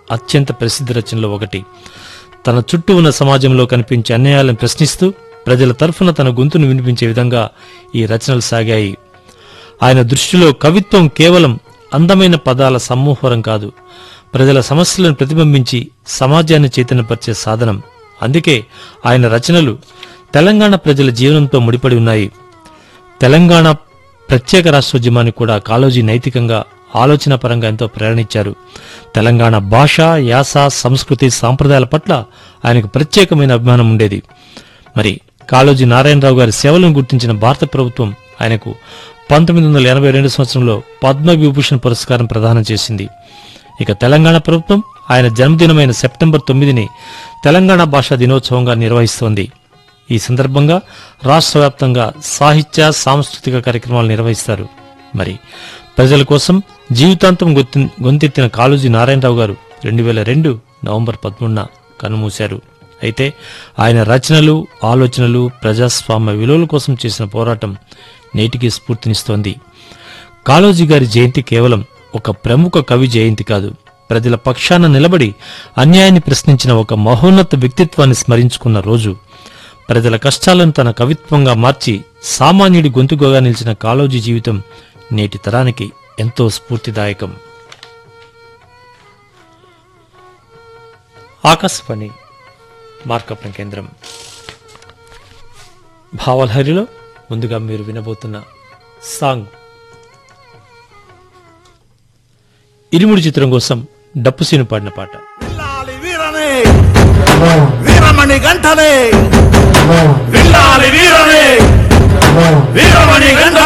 అత్యంత ప్రసిద్ధ రచనలో ఒకటి తన చుట్టూ ఉన్న సమాజంలో కనిపించే అన్యాయాలను ప్రశ్నిస్తూ ప్రజల తరఫున తన గొంతును వినిపించే విధంగా ఈ రచనలు సాగాయి ఆయన దృష్టిలో కవిత్వం కేవలం అందమైన పదాల సమ్మోహరం కాదు ప్రజల సమస్యలను ప్రతిబింబించి సమాజాన్ని చైతన్యపరిచే సాధనం అందుకే ఆయన రచనలు తెలంగాణ ప్రజల జీవనంతో ముడిపడి ఉన్నాయి తెలంగాణ ప్రత్యేక రాష్ట్రోద్యమానికి కూడా కాళోజీ నైతికంగా ఆలోచన పరంగా ఎంతో ప్రేరణించారు తెలంగాణ భాష యాస సంస్కృతి సాంప్రదాయాల పట్ల ఆయనకు ప్రత్యేకమైన అభిమానం ఉండేది మరి కాళోజీ నారాయణరావు గారి సేవలను గుర్తించిన భారత ప్రభుత్వం ఆయనకు పంతొమ్మిది వందల ఎనభై రెండు సంవత్సరంలో పద్మవిభూషణ్ పురస్కారం ప్రదానం చేసింది ఇక తెలంగాణ ప్రభుత్వం ఆయన జన్మదినమైన సెప్టెంబర్ తొమ్మిదిని తెలంగాణ భాషా దినోత్సవంగా నిర్వహిస్తోంది ఈ సందర్భంగా రాష్ట్ర వ్యాప్తంగా సాహిత్య సాంస్కృతిక కార్యక్రమాలు నిర్వహిస్తారు మరి ప్రజల కోసం జీవితాంతం గొంతె- గొంతెత్తిన కాళోజీ నారాయణరావు గారు రెండు వేల రెండు నవంబర్ పదమూడున కన్నుమూశారు అయితే ఆయన రచనలు ఆలోచనలు ప్రజాస్వామ్య విలువల కోసం చేసిన పోరాటం నేటికి స్ఫూర్తినిస్తోంది కాళోజీ గారి జయంతి కేవలం ఒక ప్రముఖ కవి జయంతి కాదు ప్రజల పక్షాన నిలబడి అన్యాయాన్ని ప్రశ్నించిన ఒక మహోన్నత వ్యక్తిత్వాన్ని స్మరించుకున్న రోజు ప్రజల కష్టాలను తన కవిత్వంగా మార్చి సామాన్యుడి గొంతుగా నిలిచిన కాళోజీ జీవితం నేటి తరానికి ఎంతో స్ఫూర్తిదాయకం ఆకాశవాణి మార్కప్న కేంద్రం భావలహరిలో ముందుగా మీరు వినబోతున్న సాంగ్ ఇరుముడి చిత్రం కోసం డప్పుసీను పాడిన పాట విల్లాలి వీరనే వీరమణి గంటనే విల్లాలి వీరనే వీరమణి గంట